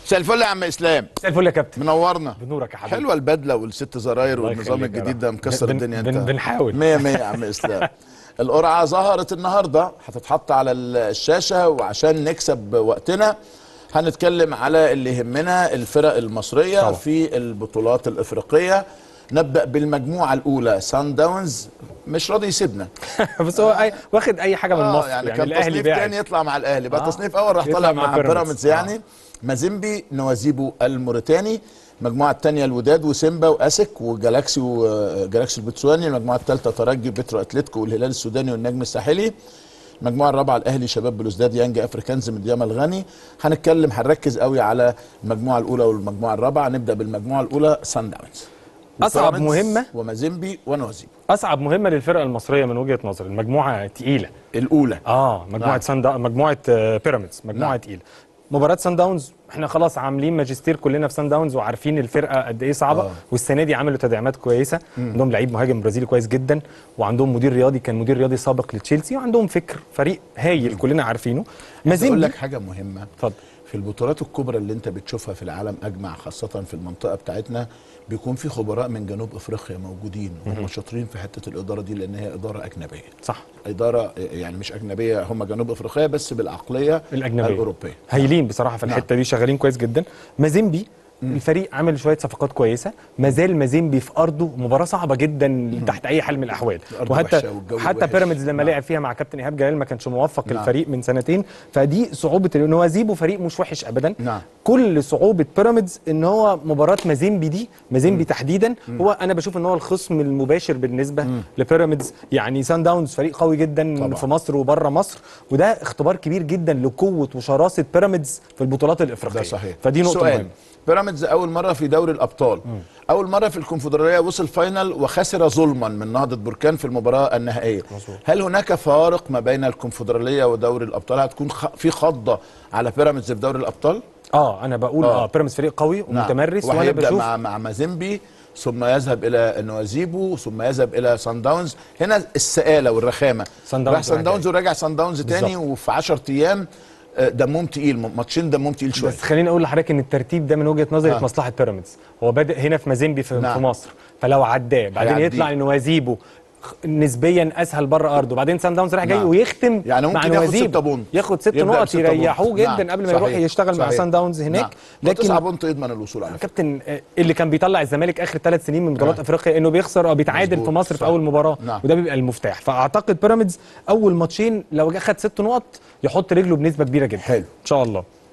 مساء الفل يا عم اسلام مساء الفل يا كابتن منورنا بنورك يا حبيبي حلوه البدله والست زراير الله والنظام يخليك يا الجديد رب. ده مكسر بن- الدنيا بن- انت بنحاول. 100 100 يا عم اسلام القرعه ظهرت النهارده هتتحط على الشاشه وعشان نكسب وقتنا هنتكلم على اللي يهمنا الفرق المصريه طبعا. في البطولات الافريقيه نبدا بالمجموعه الاولى سان داونز مش راضي يسيبنا بس هو أي واخد اي حاجه من اه مصر يعني, يعني, كان الاهلي تصنيف باعت تاني يطلع مع الاهلي بقى آه. تصنيف اول راح يطلع طالع مع مع بيراميدز. بيراميدز يعني مازيمبي نوازيبو الموريتاني المجموعه الثانيه الوداد وسيمبا واسك وجالاكسي وجالاكسي البتسواني المجموعه الثالثه ترجي بترو اتلتيكو والهلال السوداني والنجم الساحلي المجموعه الرابعه الاهلي شباب بلوزداد يانج افريكانز من دياما الغني هنتكلم هنركز قوي على المجموعه الاولى والمجموعه الرابعه نبدا بالمجموعه الاولى سان داونز أصعب وبيراميدز مهمة. ومازيمبي ونوازيبو اصعب مهمه للفرقه المصريه من وجهه نظري المجموعه تقيله الاولى اه مجموعه نعم. سان دا... مجموعه آه، بيراميدز مجموعه نعم. تقيله مباراه سان داونز احنا خلاص عاملين ماجستير كلنا في سان داونز وعارفين الفرقه قد ايه صعبه آه. والسنه دي عملوا تدعيمات كويسه عندهم لعيب مهاجم برازيلي كويس جدا وعندهم مدير رياضي كان مدير رياضي سابق لتشيلسي وعندهم فكر فريق هايل كلنا عارفينه عايز اقول مازيمبي لك حاجه مهمه اتفضل في البطولات الكبرى اللي انت بتشوفها في العالم اجمع خاصه في المنطقه بتاعتنا بيكون في خبراء من جنوب افريقيا موجودين هم شاطرين في حته الاداره دي لان هي اداره اجنبيه صح اداره يعني مش اجنبيه هم جنوب افريقيا بس بالعقليه الاجنبيه الاوروبيه هايلين بصراحه في نعم. الحته دي شغالين كويس جدا مازيمبي الفريق عامل شويه صفقات كويسه ما زال مازيمبي في ارضه مباراه صعبه جدا تحت اي حال من الاحوال الأرض وحتى وحشة والجو حتى وحش. بيراميدز لما نعم. لعب فيها مع كابتن ايهاب جلال ما كانش موفق نعم. الفريق من سنتين فدي صعوبه ان هو زيبو فريق مش وحش ابدا نعم. كل صعوبه بيراميدز ان هو مباراه مازيمبي دي مازيمبي تحديدا هو انا بشوف ان هو الخصم المباشر بالنسبه لبيراميدز يعني سان داونز فريق قوي جدا طبعا. في مصر وبره مصر وده اختبار كبير جدا لقوه وشراسه بيراميدز في البطولات الافريقيه ده صحيح فدي نقطه سؤال مهمه بيراميدز اول مره في دوري الابطال اول مره في الكونفدراليه وصل فاينل وخسر ظلما من نهضه بركان في المباراه النهائيه مظبوط. هل هناك فارق ما بين الكونفدراليه ودوري الابطال هتكون خ... في خضه على بيراميدز في دوري الابطال اه انا بقول آه. اه, بيراميدز فريق قوي ومتمرس وانا وهيبدا بشوف مع مع مازيمبي ثم يذهب الى نوازيبو ثم يذهب الى سان داونز هنا السآله والرخامه سان داونز راح سان راح داونز جاي. وراجع سان داونز تاني بالظبط. وفي 10 ايام آه، دمهم تقيل ماتشين دمهم تقيل شويه بس خليني اقول لحضرتك ان الترتيب ده من وجهه نظري آه. في مصلحه بيراميدز هو بادئ هنا في مازيمبي في, نعم. في مصر فلو عداه بعدين هيعديه. يطلع لنوازيبو خ- نسبيا اسهل بره ارضه وبعدين سان داونز راح جاي نعم. ويختم يعني ممكن مع ياخد نوازيبو ستة بونت. ياخد ست يبدأ نقط بستة بونت. يريحوه جدا نعم. قبل ما يروح صحيح. يشتغل مع صحيح. سان داونز هناك نعم. لكن وتسعة بونت يضمن الوصول على فكره كابتن آه، اللي كان بيطلع الزمالك اخر ثلاث سنين من بطولات آه. افريقيا انه بيخسر او بيتعادل مظبوط. في مصر في صح. اول مباراه نعم. وده بيبقى المفتاح فاعتقد بيراميدز اول ماتشين لو جه خد ست نقط يحط رجله بنسبه كبيره جدا حلو. ان شاء الله